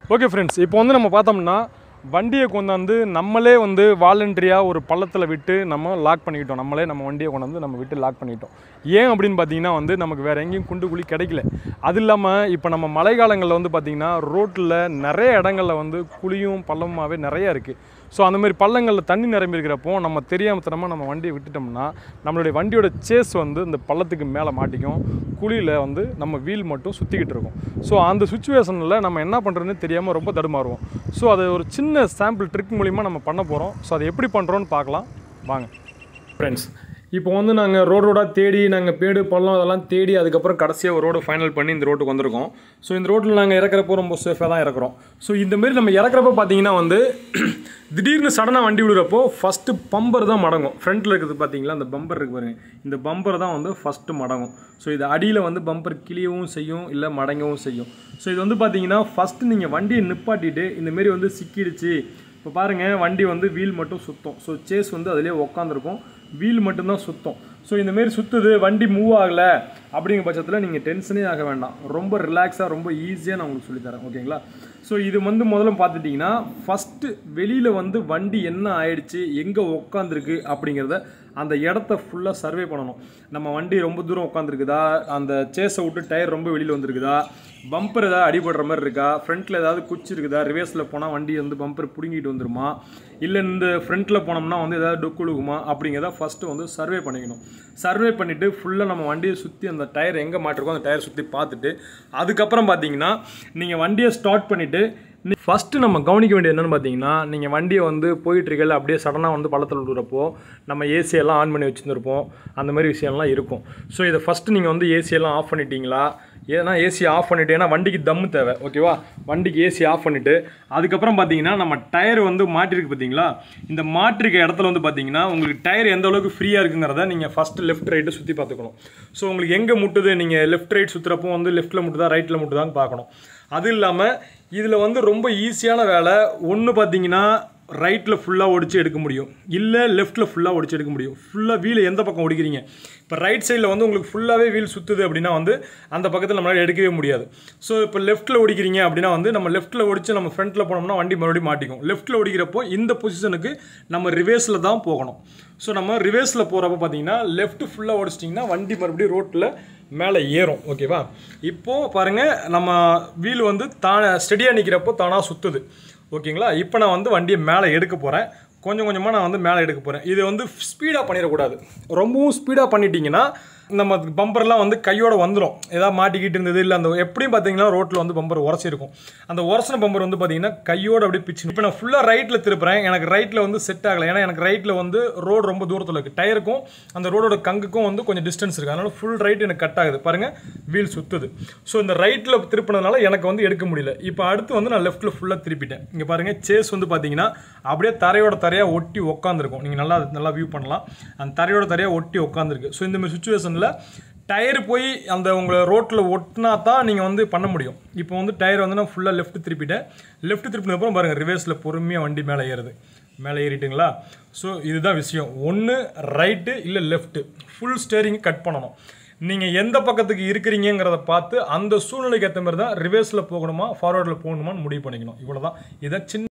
okay friends இப்போ வந்து நம்ம பார்த்தோம்னா வண்டியை கொண்டாந்து நம்மளே வந்து வாலண்டரியாக ஒரு பள்ளத்தில் விட்டு நம்ம லாக் பண்ணிக்கிட்டோம் நம்மளே நம்ம வண்டியை கொண்டாந்து நம்ம விட்டு லாக் பண்ணிட்டோம் ஏன் அப்படின்னு பார்த்தீங்கன்னா வந்து நமக்கு வேறு எங்கேயும் குண்டு குழி கிடைக்கல அது இல்லாமல் இப்போ நம்ம மழை காலங்களில் வந்து பார்த்திங்கன்னா ரோட்டில் நிறைய இடங்களில் வந்து குழியும் பள்ளமாகவே நிறைய இருக்குது ஸோ அந்த மாதிரி பள்ளங்களில் தண்ணி நிரம்பி இருக்கிறப்போ நம்ம தெரியாமத்தனமாக நம்ம வண்டியை விட்டுட்டோம்னா நம்மளுடைய வண்டியோட சேஸ் வந்து இந்த பள்ளத்துக்கு மேலே மாட்டிக்கும் குழியில் வந்து நம்ம வீல் மட்டும் சுற்றிக்கிட்டு இருக்கும் ஸோ அந்த சுச்சுவேஷனில் நம்ம என்ன பண்ணுறதுன்னு தெரியாமல் ரொம்ப தடுமாறுவோம் ஸோ அது ஒரு சின்ன சாம்பிள் ட்ரிக் மூலிமா நம்ம பண்ண போகிறோம் ஸோ அதை எப்படி பண்ணுறோன்னு பார்க்கலாம் வாங்க ஃப்ரெண்ட்ஸ் இப்போ வந்து நாங்கள் ரோடு ரோடாக தேடி நாங்கள் பேடு பள்ளம் அதெல்லாம் தேடி அதுக்கப்புறம் கடைசியாக ஒரு ரோடு ஃபைனல் பண்ணி இந்த ரோட்டுக்கு வந்திருக்கோம் ஸோ இந்த ரோட்டில் நாங்கள் இறக்குறப்போ ரொம்ப சேஃபாக தான் இறக்குறோம் ஸோ இந்த மாதிரி நம்ம இறக்குறப்ப பார்த்தீங்கன்னா வந்து திடீர்னு சடனாக வண்டி விடுறப்போ ஃபஸ்ட்டு பம்பர் தான் மடங்கும் ஃப்ரண்ட்டில் இருக்குது பார்த்தீங்களா அந்த பம்பர் இருக்கு பாருங்க இந்த பம்பர் தான் வந்து ஃபஸ்ட்டு மடங்கும் ஸோ இது அடியில் வந்து பம்பர் கிளியவும் செய்யும் இல்லை மடங்கவும் செய்யும் ஸோ இது வந்து பார்த்தீங்கன்னா ஃபஸ்ட்டு நீங்கள் வண்டியை நிப்பாட்டிட்டு இந்த மாதிரி வந்து சிக்கிடுச்சு இப்போ பாருங்கள் வண்டி வந்து வீல் மட்டும் சுத்தம் ஸோ சேஸ் வந்து அதிலே உக்காந்துருக்கும் வீல் மட்டும்தான் சுத்தம் ஸோ இந்தமாரி சுற்றுது வண்டி மூவ் ஆகலை அப்படிங்கிற பட்சத்தில் நீங்கள் டென்ஷனே ஆக வேண்டாம் ரொம்ப ரிலாக்ஸாக ரொம்ப ஈஸியாக நான் உங்களுக்கு சொல்லித்தரேன் ஓகேங்களா ஸோ இது வந்து முதல்ல பார்த்துட்டிங்கன்னா ஃபஸ்ட்டு வெளியில் வந்து வண்டி என்ன ஆயிடுச்சு எங்கே உக்காந்துருக்கு அப்படிங்கிறத அந்த இடத்த ஃபுல்லாக சர்வே பண்ணணும் நம்ம வண்டி ரொம்ப தூரம் உட்காந்துருக்குதா அந்த சேஸை விட்டு டயர் ரொம்ப வெளியில் வந்திருக்குதா பம்பர் ஏதாவது அடிபடுற மாதிரி இருக்கா ஃப்ரண்ட்டில் ஏதாவது குச்சி இருக்குதா ரிவேர்ஸில் போனால் வண்டி வந்து பம்பர் பிடுங்கிட்டு வந்துருமா இல்லை இந்த ஃப்ரண்ட்டில் போனோம்னா வந்து ஏதாவது டொக்குழுகுமா அப்படிங்கிறத ஃபஸ்ட்டு வந்து சர்வே பண்ணிக்கணும் சர்வே பண்ணிவிட்டு ஃபுல்லாக நம்ம வண்டியை சுற்றி அந்த டயர் எங்கே மாட்டிருக்கோ அந்த டயர் சுற்றி பார்த்துட்டு அதுக்கப்புறம் பார்த்தீங்கன்னா நீங்கள் வண்டியை ஸ்டார்ட் பண்ணிவிட்டு ஃபஸ்ட்டு நம்ம கவனிக்க வேண்டியது என்னென்னு பார்த்தீங்கன்னா நீங்கள் வண்டியை வந்து போயிட்டுருக்கல அப்படியே சடனாக வந்து பள்ளத்தில் விடுறப்போ நம்ம ஏசியெல்லாம் ஆன் பண்ணி வச்சுருந்துருப்போம் அந்த மாதிரி விஷயம்லாம் இருக்கும் ஸோ இதை ஃபஸ்ட்டு நீங்கள் வந்து ஏசியெல்லாம் ஆஃப் பண்ணிட்டீங்களா ஏன்னா ஏசி ஆஃப் பண்ணிவிட்டு ஏன்னா வண்டிக்கு தம்மு தேவை ஓகேவா வண்டிக்கு ஏசி ஆஃப் பண்ணிவிட்டு அதுக்கப்புறம் பார்த்தீங்கன்னா நம்ம டயர் வந்து மாட்டிருக்கு பார்த்தீங்களா இந்த மாட்டிருக்க இடத்துல வந்து பார்த்தீங்கன்னா உங்களுக்கு டயர் எந்த அளவுக்கு ஃப்ரீயாக இருக்குங்கிறத நீங்கள் ஃபஸ்ட்டு லெஃப்ட் ரைட்டு சுற்றி பார்த்துக்கணும் ஸோ உங்களுக்கு எங்கே முட்டுது நீங்கள் லெஃப்ட் ரைட் சுற்றுறப்போ வந்து லெஃப்ட்டில் முட்டுதா ரைட்டில் முட்டுதான்னு பார்க்கணும் அது இல்லாமல் இதில் வந்து ரொம்ப ஈஸியான வேலை ஒன்று பார்த்தீங்கன்னா ரைட்டில் ஃபுல்லாக ஒடிச்சு எடுக்க முடியும் இல்லை லெஃப்ட்டில் ஃபுல்லாக ஒடிச்சு எடுக்க முடியும் ஃபுல்லாக வீல் எந்த பக்கம் ஒடிக்கிறீங்க இப்போ ரைட் சைடில் வந்து உங்களுக்கு ஃபுல்லாகவே வீல் சுற்றுது அப்படின்னா வந்து அந்த பக்கத்தில் நம்மளால் எடுக்கவே முடியாது ஸோ இப்போ லெஃப்ட்டில் ஒடிக்கிறீங்க அப்படின்னா வந்து நம்ம லெஃப்ட்டில் ஒடிச்சு நம்ம ஃப்ரண்ட்டில் போனோம்னா வண்டி மறுபடியும் மாட்டிக்கும் லெஃப்ட்டில் ஒடிக்கிறப்போ இந்த பொசிஷனுக்கு நம்ம ரிவேர்ஸில் தான் போகணும் ஸோ நம்ம ரிவேர்ஸில் போகிறப்ப பார்த்தீங்கன்னா லெஃப்ட் ஃபுல்லாக ஒடிச்சிட்டிங்கன்னா வண்டி மறுபடியும் ரோட்டில் மேலே ஏறும் ஓகேவா இப்போது பாருங்கள் நம்ம வீல் வந்து தானே ஸ்டெடியாக நிற்கிறப்போ தானாக சுற்றுது ஓகேங்களா இப்போ நான் வந்து வண்டியை மேலே எடுக்க போகிறேன் கொஞ்சம் கொஞ்சமாக நான் வந்து மேலே எடுக்க போகிறேன் இது வந்து ஸ்பீடாக பண்ணிடக்கூடாது ரொம்பவும் ஸ்பீடாக பண்ணிட்டீங்கன்னா நம்ம பம்பர்லாம் வந்து கையோட வந்துடும் ஏதாவது மாட்டிக்கிட்டு இருந்தது இல்லை அந்த எப்படியும் பார்த்தீங்கன்னா ரோட்டில் வந்து பம்பர் உரசிருக்கும் அந்த உரசின பம்பர் வந்து பார்த்தீங்கன்னா கையோட அப்படியே பிச்சு இப்போ நான் ஃபுல்லாக ரைட்டில் திருப்புறேன் எனக்கு ரைட்டில் வந்து செட் ஆகலை ஏன்னா எனக்கு ரைட்டில் வந்து ரோடு ரொம்ப தூரத்தில் இருக்குது டயருக்கும் அந்த ரோடோட கங்குக்கும் வந்து கொஞ்சம் டிஸ்டன்ஸ் இருக்குது அதனால் ஃபுல் ரைட் எனக்கு கட் ஆகுது பாருங்கள் வீல் சுற்றுது ஸோ இந்த ரைட்டில் திருப்பினதுனால எனக்கு வந்து எடுக்க முடியல இப்போ அடுத்து வந்து நான் லெஃப்ட்டில் ஃபுல்லாக திருப்பிட்டேன் இங்கே பாருங்கள் சேஸ் வந்து பார்த்தீங்கன்னா அப்படியே தரையோட தரையாக ஒட்டி உட்காந்துருக்கும் நீங்கள் நல்லா நல்லா வியூ பண்ணலாம் அந்த தரையோட தரையாக ஒட்டி உட்காந்துருக்கு ஸோ இந்த மாதிரி சுச்சுவேஷனில் டயர் போய் அந்த உங்களை ரோட்டில் ஒட்டினா தான் நீங்கள் வந்து பண்ண முடியும் இப்போ வந்து டயர் வந்து நான் ஃபுல்லாக லெஃப்ட் திருப்பிட்டேன் லெஃப்ட் திருப்பினப்புறம் பாருங்கள் ரிவர்ஸில் பொறுமையாக வண்டி மேலே ஏறுது மேலே ஏறிட்டுங்களா ஸோ இதுதான் விஷயம் ஒன்று ரைட்டு இல்லை லெஃப்ட்டு ஃபுல் ஸ்டேரிங் கட் பண்ணணும் நீங்கள் எந்த பக்கத்துக்கு இருக்கிறீங்கிறத பார்த்து அந்த சூழ்நிலைக்கு ஏற்ற மாதிரி தான் ரிவர்ஸில் போகணுமா ஃபார்வர்டில் போகணுமான்னு முடிவு பண்ணிக்கணும் இவ்வளோ தான் இதை சின்ன